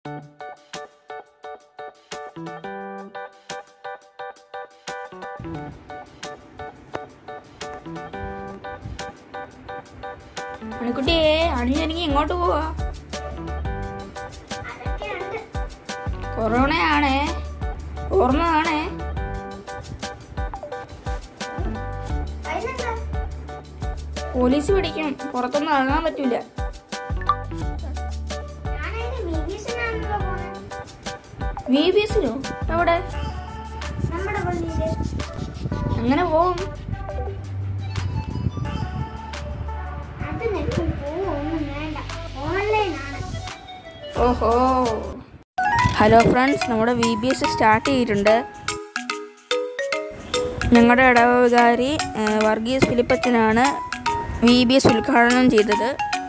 അണിക്കുട്ടിയെ അണിഞ്ഞൊരുങ്ങി എങ്ങോട്ട് പോവാ അതൊക്കെയുണ്ട് കൊറോണയാണേ ഓർമ്മയാണേ അതിനെന്താ പോലീസ് പിടിക്കും പുറത്തൊന്നും ഇറങ്ങാൻ പറ്റൂല ഞാനതിന് മീബീസിനാണല്ലോ പോണേ വി ബി എസിലോ എവിടെ നമ്മുടെ പള്ളിയില് എങ്ങനെ പോവും അത് നിൽക്കും പോവൊന്നും വേണ്ട ഓൺലൈനാണ് ഓഹോ ഹലോ ഫ്രണ്ട്സ് നമ്മുടെ വി ബി എസ് സ്റ്റാർട്ട് ചെയ്തിട്ടുണ്ട് ഞങ്ങളുടെ ഇടവകാരി ഏഹ്, വർഗീസ് ഫിലിപ്പച്ചനാണ് വി ബി എസ് ഉദ്ഘാടനം ചെയ്തത്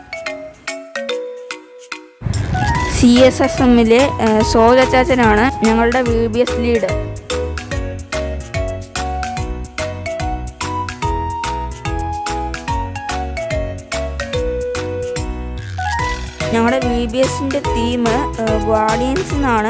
സി എസ് എസ് എമ്മിലെ സോജച്ചാച്ചനാണ് ഞങ്ങളുടെ വി ബി എസ് ലീഡ് ഞങ്ങളുടെ വി ബി എസിൻ്റെ തീം ഗാർഡിയൻസ് എന്നാണ്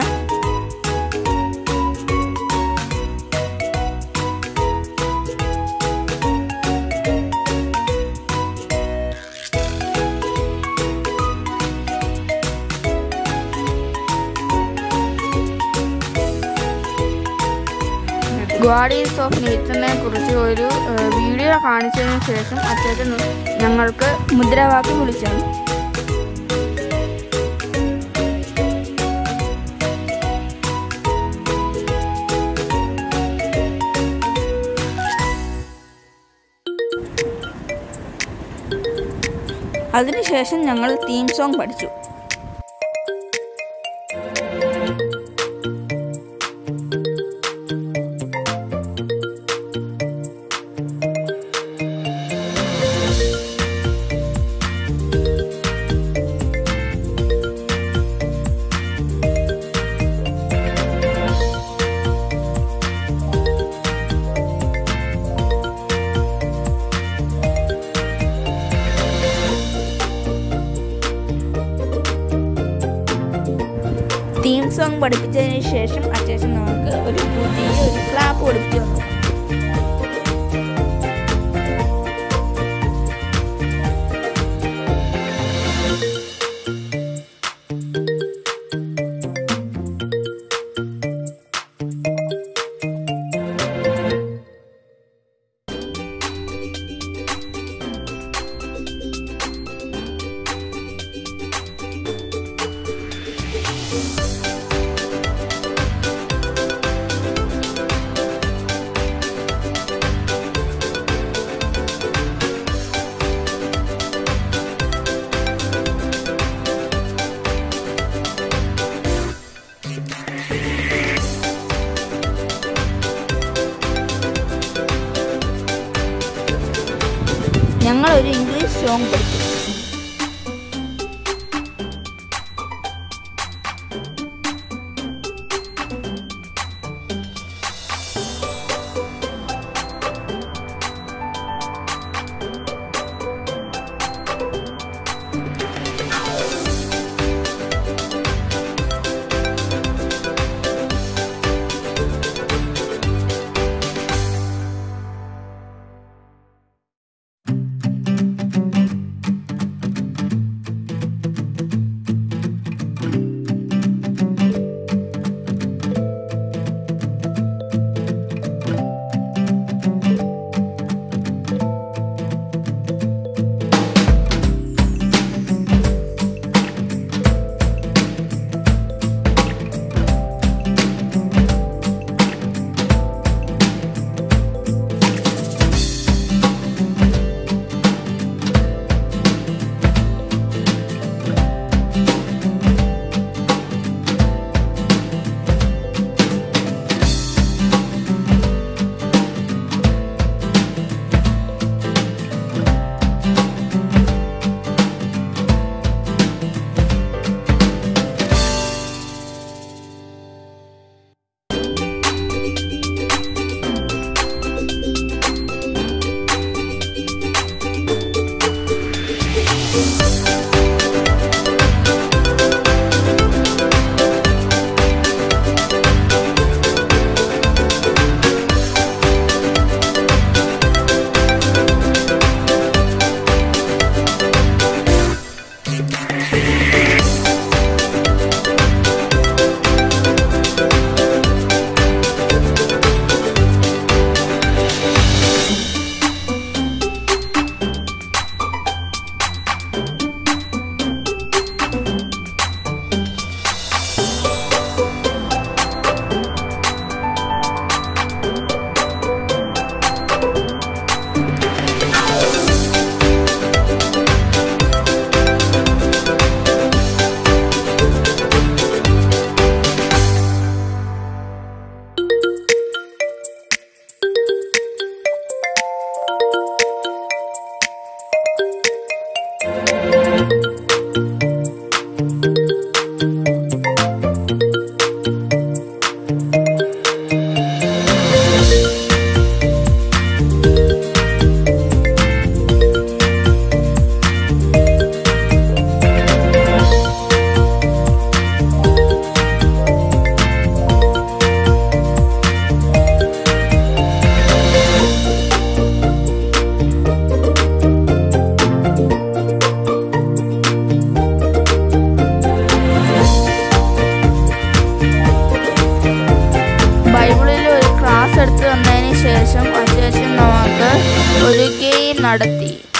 ഗാർഡിയൻസ് ഓഫ് നേച്ചറിനെ കുറിച്ച് ഒരു ഏഹ്, വീഡിയോ കാണിച്ചതിന് ശേഷം അച്ഛൻ ഞങ്ങൾക്ക് മുദ്രാവാക്യം വിളിച്ചാണ് അതിനുശേഷം ഞങ്ങൾ തീം സോങ് പഠിച്ചു തീം സോങ് പഠിപ്പിച്ചതിന് ശേഷം അച്ഛൻ നമുക്ക് ഒരു പുതിയ ഒരു ക്ലാപ്പ് പഠിപ്പിച്ചു തന്നു ഞങ്ങൾ ഒരു ഇംഗ്ലീഷ് സോങ് പഠിച്ചു നടത്തി